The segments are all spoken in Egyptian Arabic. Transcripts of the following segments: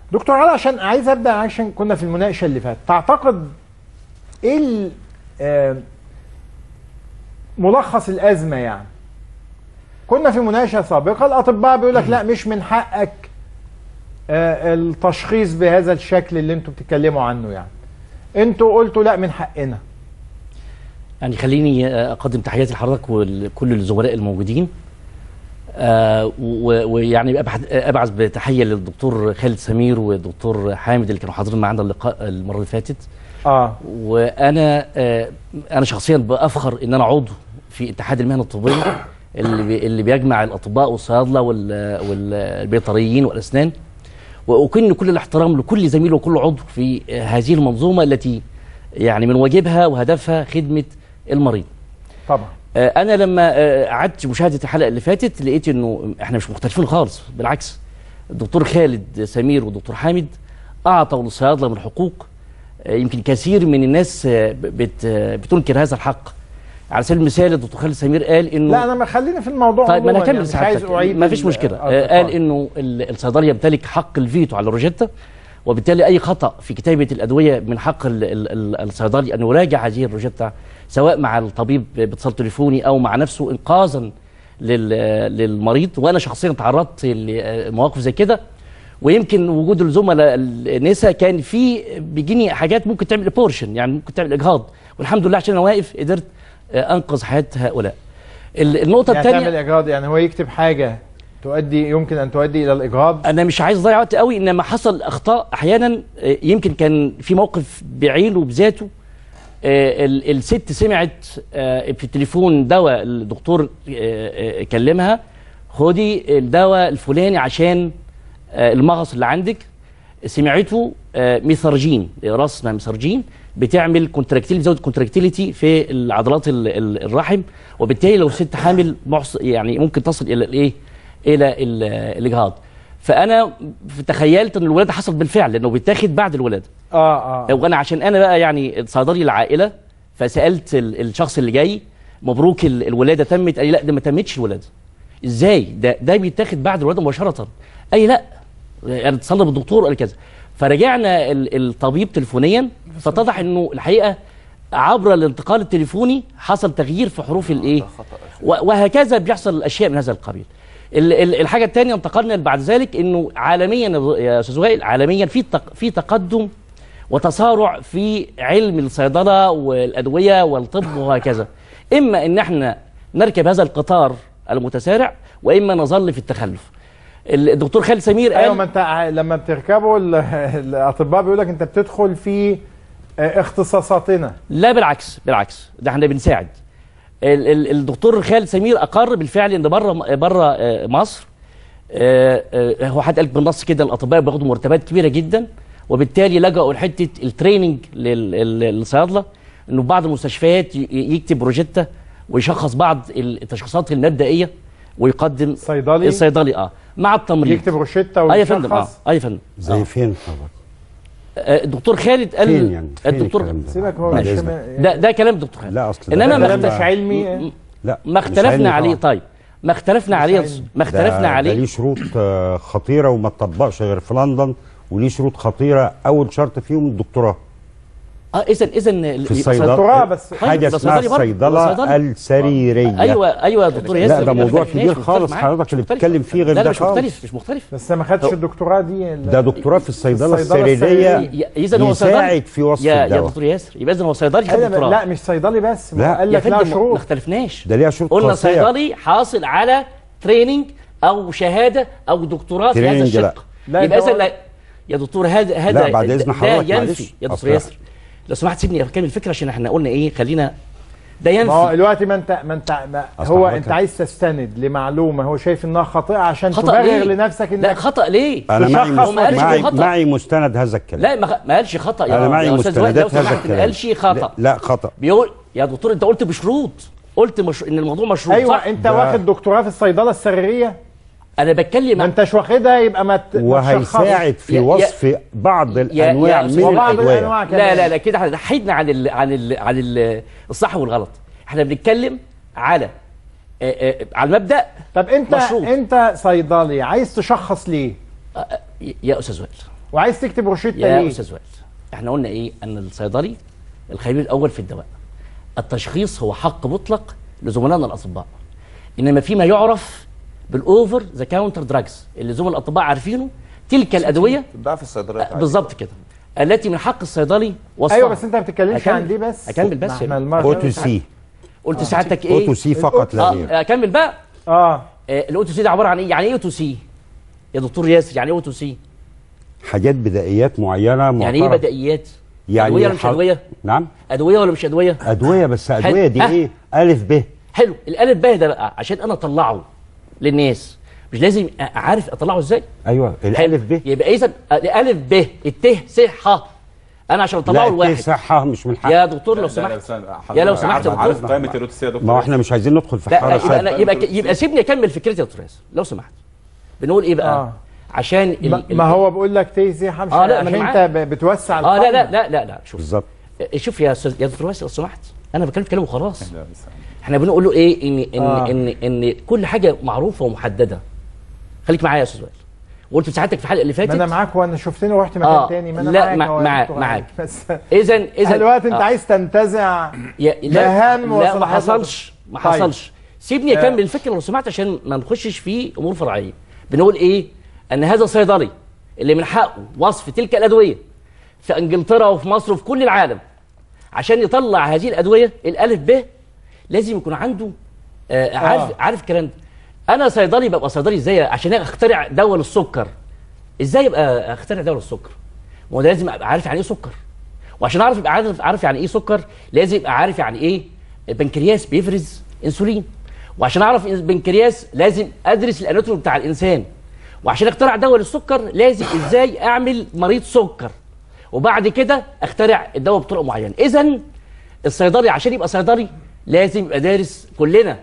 دكتور علي عشان عايز ابدا عشان كنا في المناقشه اللي فاتت تعتقد ايه ال- آه، ملخص الازمه يعني كنا في مناقشه سابقه الاطباء بيقول لك لا مش من حقك آه، التشخيص بهذا الشكل اللي انتوا بتتكلموا عنه يعني انتوا قلتوا لا من حقنا يعني خليني اقدم تحياتي لحضرتك ولكل الزملاء الموجودين آه، و- ويعني أبعث- ابعث بتحيه للدكتور خالد سمير والدكتور حامد اللي كانوا حاضرين معانا اللقاء المره اللي فاتت اه وانا آه، انا شخصيا بافخر ان انا عضو في اتحاد المهن الطبيه اللي بي- اللي بيجمع الاطباء والصيادله وال- والبيطريين والاسنان واكن كل الاحترام لكل زميل وكل عضو في آه، هذه المنظومه التي يعني من واجبها وهدفها خدمه المريض طبعا آه، انا لما آه، قعدت مشاهده الحلقه اللي فاتت لقيت انه احنا مش مختلفين خالص بالعكس الدكتور خالد سمير والدكتور حامد اعطوا للصيادله من حقوق آه، يمكن كثير من الناس آه، بت آه، بتنكر هذا الحق على سبيل المثال الدكتور خالد سمير قال انه لا انا ما خلينا في الموضوع طيب ما انا عموماً، اكمل يعني مش عايز سعادتك اعيد ما فيش ال- مشكله آه، آه، قال اتفضل. انه ال- الصيدلي يمتلك حق الفيتو على الروجيتا وبالتالي اي خطا في كتابه الادويه من حق ال- ال- ال- الصيدلي ان يراجع هذه الروجيتا سواء مع الطبيب باتصال تليفوني او مع نفسه انقاذا لل- للمريض وانا شخصيا تعرضت لمواقف زي كده ويمكن وجود الزملاء النساء كان في بيجيني حاجات ممكن تعمل بورشن يعني ممكن تعمل اجهاض والحمد لله عشان انا واقف قدرت آه، انقذ حياه هؤلاء ال- النقطه يعني الثانيه تعمل اجهاض يعني هو يكتب حاجه تؤدي يمكن ان تؤدي الى الاجهاض انا مش عايز اضيع وقت قوي انما حصل اخطاء احيانا آه، يمكن كان في موقف بعينه بذاته آه، ال- الست سمعت آه، في التليفون دواء الدكتور آه، آه، كلمها خدي الدواء الفلاني عشان آه، المغص اللي عندك سمعته آه، ميثرجين راس اسمها ميثرجين بتعمل كونتراكتيل بتزود كونتراكتيليتي في العضلات ال- ال- الرحم وبالتالي لو ست حامل محص يعني ممكن تصل الى الايه الى ال- الاجهاض فانا تخيلت ان الولاده حصلت بالفعل لانه بيتاخد بعد الولاده اه اه وانا عشان انا بقى يعني صيدلي العائله فسالت ال- الشخص اللي جاي مبروك ال- الولاده تمت قال لي لا ده ما تمتش الولاده ازاي ده ده بيتاخد بعد الولاده مباشره قال لي لا يعني اتصل بالدكتور قال كذا فرجعنا ال- الطبيب تليفونيا فاتضح انه الحقيقه عبر الانتقال التليفوني حصل تغيير في حروف الايه و- وهكذا بيحصل اشياء من هذا القبيل ال- ال- الحاجه الثانيه انتقلنا بعد ذلك انه عالميا يا استاذ وائل عالميا في تق- في تقدم وتسارع في علم الصيدله والادويه والطب وهكذا اما ان احنا نركب هذا القطار المتسارع واما نظل في التخلف الدكتور خالد سمير ايوه قال ما انت ع- لما بتركبوا ال- الاطباء بيقول لك انت بتدخل في آه، اختصاصاتنا لا بالعكس بالعكس ده احنا بنساعد ال- ال- الدكتور خالد سمير اقر بالفعل ان بره بره آه، مصر آه، آه، هو حد قال بالنص كده الاطباء بياخدوا مرتبات كبيره جدا وبالتالي لجأوا لحته التريننج لل- لل- للصيادله انه بعض المستشفيات ي- يكتب روجيتا ويشخص بعض التشخيصات المبدئيه ويقدم صيدلي الصيدلي اه مع التمريض يكتب روشته اه يا فندم اه ويشخص اه يا فندم زي فين حضرتك؟ آه، الدكتور خالد قال فين يعني؟ فين الدكتور الكلام ده؟ سيبك هو بعد مش إذنك. ده ده كلام الدكتور خالد لا اصل إنما ده ما كلام كلام مش علمي لا ما مش علمي اختلفنا عليه طبعاً. طيب ما اختلفنا عليه علمي. ما اختلفنا ده- ده عليه ليه شروط آه، خطيره وما تطبقش غير في لندن وليه شروط خطيره اول شرط فيهم الدكتوراه اه اذا اذا في الصيدله دكتوراه بس حاجه ده اسمها صيدلي برضه. الصيدله صيدلي. السريريه ايوه ايوه يا دكتور ياسر لا ده ما موضوع اختلفناش، كبير مش مختلف خالص معاك. حضرتك اللي مش مختلف. بتتكلم فيه غير لا لا ده مش مختلف خالص مش مختلف بس ما خدش الدكتوراه دي ال- ده دكتوراه في الصيدله الصيدلة السريريه يا- اذا هو صيدلي يساعد في وصف يا يا الدواء دكتور ياسر يبقى اذا هو صيدلي خد أيوة، دكتوراه لا مش صيدلي بس ما لا، هو قال يا لك لها فندم ما شروط اختلفناش ده ليها شروط قلنا قاسية. صيدلي حاصل على تريننج او شهاده او دكتوراه في هذا تريننج لا. الشق لا، يبقى ده اذا هو- لا يا دكتور هذا هذا لا، بعد إذن ده حضرتك، ينفي معلش. يا دكتور أصل- ياسر لو سمحت سيبني اكمل الفكره عشان احنا قلنا ايه خلينا ده ما هو ينفي دلوقتي ما انت ما انت ما أصل هو حضرتك- انت عايز تستند لمعلومه هو شايف انها خاطئه عشان خطأ تبرر ليه؟ لنفسك لا انك خطا ليه انا معي تشخص مست- ما قالش معي, خطأ. معي مستند هذا الكلام لا ما ما قالش خطا يا انا معي يا استاذ وائل لو مستندات هذا سمحت ما الكلام قالش خطا لا, لا خطا بيقول يا دكتور انت قلت بشروط قلت مش... ان الموضوع مشروط ايوه صح؟ انت ده- واخد دكتوراه في الصيدله السريريه انا بتكلم ما انتش واخدها يبقى ما ت- ما وهيساعد في يا- يا- وصف بعض الانواع يا من أستاذ وبعض الادويه الانواع كمان لا لا لا كده احنا حيدنا عن ال... عن ال... عن ال... الصح والغلط احنا بنتكلم على آه، آه، على المبدا طب انت مشروط. انت صيدلي عايز تشخص ليه؟ يا استاذ وائل وعايز تكتب روشته يا ليه استاذ وائل احنا قلنا ايه ان الصيدلي الخبير الاول في الدواء التشخيص هو حق مطلق لزملائنا الاطباء انما فيما يعرف بالاوفر ذا كاونتر دراجز اللي زملاء الاطباء عارفينه تلك الادويه تتباع في الصيدليات عادي. بالظبط كده التي من حق الصيدلي وصفها ايوه بس انت ما بتتكلمش أكمل. عن دي بس أكمل بس ما يا احنا بيه. المرة او اللي تو فاتت- سي قلت سعادتك او ايه تو سي فقط لا غير اه اكمل بقى اه الاو تو سي ده عباره عن ايه يعني ايه او تو سي يا دكتور ياسر يعني ايه او تو سي حاجات بدائيات معينه يعني ايه معترف. بدائيات يعني ادويه ولا مش ح- ادويه نعم ادويه ولا مش ادويه ادويه بس ادويه دي ها. ايه الف ب حلو الالف ب ده بقى عشان انا اطلعه للناس مش لازم أ- عارف اطلعه ازاي ايوه حلو. الالف ب يبقى اذا الالف ب الت س ح انا عشان اطلعه لا لواحد دي صحه مش من حق يا دكتور لو لا، لا، سمحت استنى، يا لو حضرتك سمحت يا عارف- عارف دكتور. قائمه الروتسيه يا دكتور ما هو احنا مش عايزين ندخل في لا حاره يبقى, أنا شد. يبقى, يبقى سيبني اكمل فكرتي يا دكتور ياسر لو سمحت بنقول ايه بقى آه. عشان ال- ما, ال- ما هو بقول لك تيزي حمش آه، لا، ما عشان أنا انت معاك. ب- بتوسع اه لا لا القايمة. لا لا لا شوف بالظبط شوف يا استاذ يا دكتور ياسر لو سمحت انا بتكلم كلام وخلاص لا، بس- احنا بنقول له ايه ان ان آه. ان ان كل حاجه معروفه ومحدده خليك معايا يا استاذ وائل وقلت ساعتك في الحلقه اللي ما انا فاتت معاك وانا شفتني ورحت مكان آه، تاني ما انا لا، معاك مع- أهو يا مع- دكتور معاك. بس اذا اذا دلوقتي انت آه. عايز تنتزع يا مهام لا, لا ما وصلاحيات حصلش ما طيب. حصلش سيبني اكمل الفكره لو سمحت عشان ما نخشش في امور فرعيه بنقول ايه ان هذا الصيدلي اللي من حقه وصف تلك الادويه في انجلترا وفي مصر وفي كل العالم عشان يطلع هذه الادويه الالف ب لازم يكون عنده آه عارف آه. عارف الكلام ده انا صيدلي ببقى صيدلي ازاي عشان اخترع دواء للسكر ازاي ابقى اخترع دواء للسكر ما هو ده لازم ابقى عارف يعني ايه سكر وعشان اعرف ابقى عارف عارف يعني ايه سكر لازم ابقى عارف يعني ايه بنكرياس بيفرز انسولين وعشان اعرف إن البنكرياس لازم ادرس الاناتومي بتاع الانسان وعشان اخترع دواء للسكر لازم ازاي اعمل مريض سكر وبعد كده اخترع الدواء بطرق معينه اذا الصيدلي عشان يبقى صيدلي لازم يبقى دارس كلنا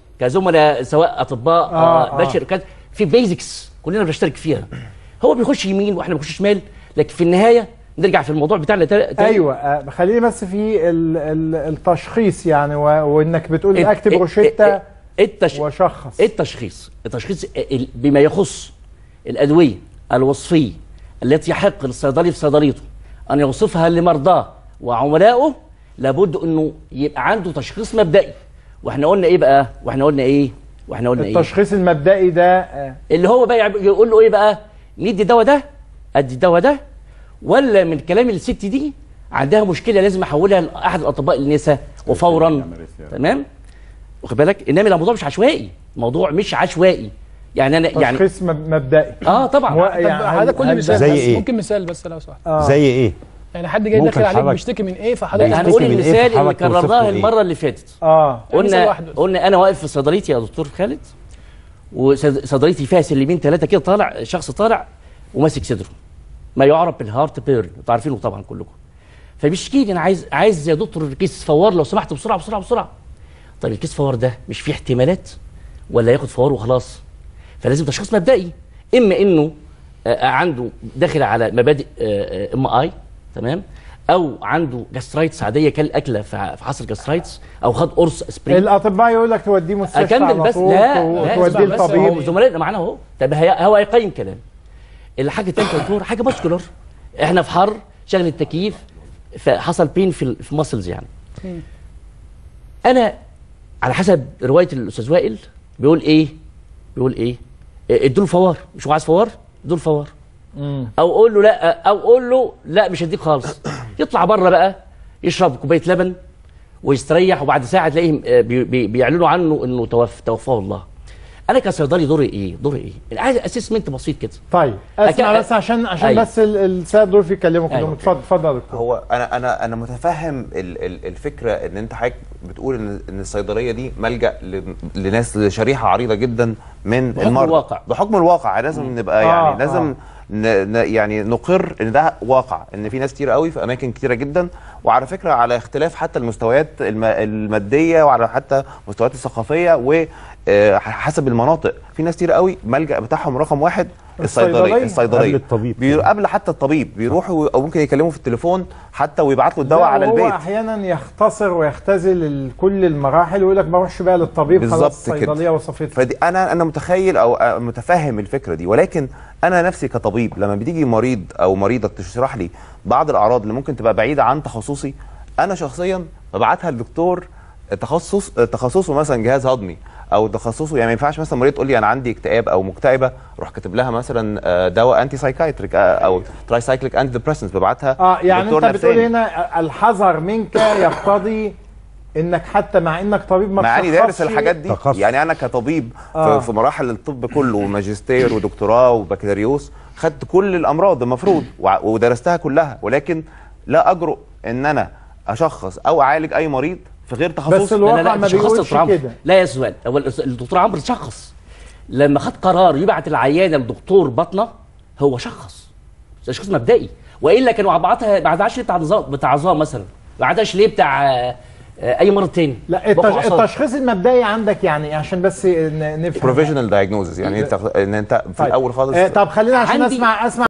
كزملاء سواء اطباء آه، آه آه. بشر كذا في بيزكس كلنا بنشترك فيها هو بيخش يمين واحنا بنخش شمال لكن في النهايه نرجع في الموضوع بتاعنا تا- تاني ايوه آه، خليني بس في ال ال التشخيص يعني و- وانك بتقول الت- اكتب الت- روشته التش... وشخص التشخيص التشخيص ال- بما يخص الادويه الوصفيه التي يحق للصيدلي في صيدليته ان يوصفها لمرضاه وعملائه لابد انه يبقى عنده تشخيص مبدئي واحنا قلنا ايه بقى واحنا قلنا ايه واحنا قلنا ايه التشخيص المبدئي ده آه، اللي هو بقى يعب- يقول له ايه بقى ندي الدواء ده ادي الدواء ده ولا من كلام الست دي عندها مشكله لازم احولها لاحد الاطباء النساء وفورا تمام واخد بالك انما الموضوع مش عشوائي الموضوع مش عشوائي يعني انا يعني تشخيص مب- مبدئي اه طبعا هو طب يعني هذا هل- كل هل مثال زي بس إيه؟ ممكن مثال بس لو سمحت آه. زي ايه يعني حد جاي ممكن داخل عليك حضرتك- بيشتكي من ايه فحضرتك لا بيشتكي هنقول من إيه؟ المثال اللي حضرتك توصف له كررناه إيه؟ المره اللي فاتت اه يعني مثال قلنا واحد بس. قلنا انا واقف في صيدليتي يا دكتور خالد وصيدليتي فيها سلمين ثلاثه كده طالع شخص طالع وماسك صدره ما يعرف بالهارت بيرن انتوا عارفينه طبعا كلكم فبيشكي لي انا عايز عايز يا دكتور كيس فوار لو سمحت بسرعه بسرعه بسرعه طيب الكيس فوار ده مش فيه احتمالات ولا ياخد فوار وخلاص فلازم تشخيص مبدئي اما انه آه، عنده داخل على مبادئ ام اي تمام او عنده جاسترايتس عاديه كل اكله في في حصل جاسترايتس او خد قرص اسبرين الاطباء يقول لك توديه مستشفى اكمل على بس طول لا و- لا وتوديه اسمع بس هو لطبيب زملائنا معانا اهو طب هي- هو هيقيم كلام الحاجه الثانيه يا دكتور حاجه ماسكولار احنا في حر شغل التكييف فحصل بين في في ماسلز يعني انا على حسب روايه الاستاذ وائل بيقول ايه بيقول ايه إيه، ادوا له فوار مش هو عايز فوار ادوا له فوار او قول له لا او قول له لا مش هديك خالص يطلع بره بقى يشرب كوبايه لبن ويستريح وبعد ساعه تلاقيهم آه، بي- بي- بيعلنوا عنه انه توفى توفاه الله انا كصيدلي دوري ايه دوري ايه انا عايز اسسمنت بسيط كده طيب اسمع أك- بس عشان عشان أيوة. بس ال- الساده دول يتكلموا كلهم أيوة. اتفضل اتفضل يا دكتور هو انا انا انا متفهم ال- ال- الفكره ان انت حضرتك بتقول ان ان الصيدليه دي ملجا ل- لناس لشريحه عريضه جدا من بحكم المرضى الواقع. بحكم الواقع لازم نبقى آه، يعني آه. لازم ن ن يعني نقر ان ده واقع ان في ناس كتير قوي في اماكن كتيره جدا وعلى فكره على اختلاف حتى المستويات الم الماديه وعلى حتى المستويات الثقافيه و آه، حسب المناطق في ناس كتير قوي ملجا بتاعهم رقم واحد الصيدلية. الصيدليه الصيدليه قبل الطبيب. بيرو- قبل حتى الطبيب بيروحوا او ممكن يكلموا في التليفون حتى ويبعت له الدواء لا، على وهو البيت احيانا يختصر ويختزل ال- كل المراحل ويقول لك ما اروحش بقى للطبيب خلاص بالظبط كده. الصيدليه وصفت فدي انا انا متخيل او آه، متفهم الفكره دي ولكن انا نفسي كطبيب لما بتيجي مريض او مريضه تشرح لي بعض الاعراض اللي ممكن تبقى بعيده عن تخصصي انا شخصيا ببعتها لدكتور تخصص تخصصه مثلا جهاز هضمي او تخصصه يعني ما ينفعش مثلا مريض تقول لي انا عندي اكتئاب او مكتئبه اروح كاتب لها مثلا آه، دواء انتي سايكايتريك او تراي سايكليك انتي ديبريسنس ببعتها اه يعني لدكتور انت بتقول نفساني. هنا الحذر منك يقتضي انك حتى مع انك طبيب ما مع اني دارس تشخصش- الحاجات دي تخصص. يعني انا كطبيب آه. آه. في مراحل الطب كله ماجستير ودكتوراه وبكالوريوس خدت كل الامراض المفروض وع- ودرستها كلها ولكن لا اجرؤ ان انا اشخص او اعالج اي مريض في غير تخصصي بس الواقع ما تشخصت بيقولش دكتور عمرو. كده لا يا سؤال هو الدكتور عمرو شخص لما خد قرار يبعت العيانه لدكتور بطنه هو شخص تشخيص مبدئي والا كانوا بعتها ما بعتهاش ليه بتاع نظام بتاع عظام مثلا ما بعتهاش ليه بتاع آه، آه، اي مرض تاني لا بقى التش... أعصاب. التشخيص المبدئي عندك يعني عشان بس ن- نفهم بروفيشنال دايجنوزز يعني انت ان انت في طيب. الاول خالص آه طب خلينا عشان عندي- اسمع اسمع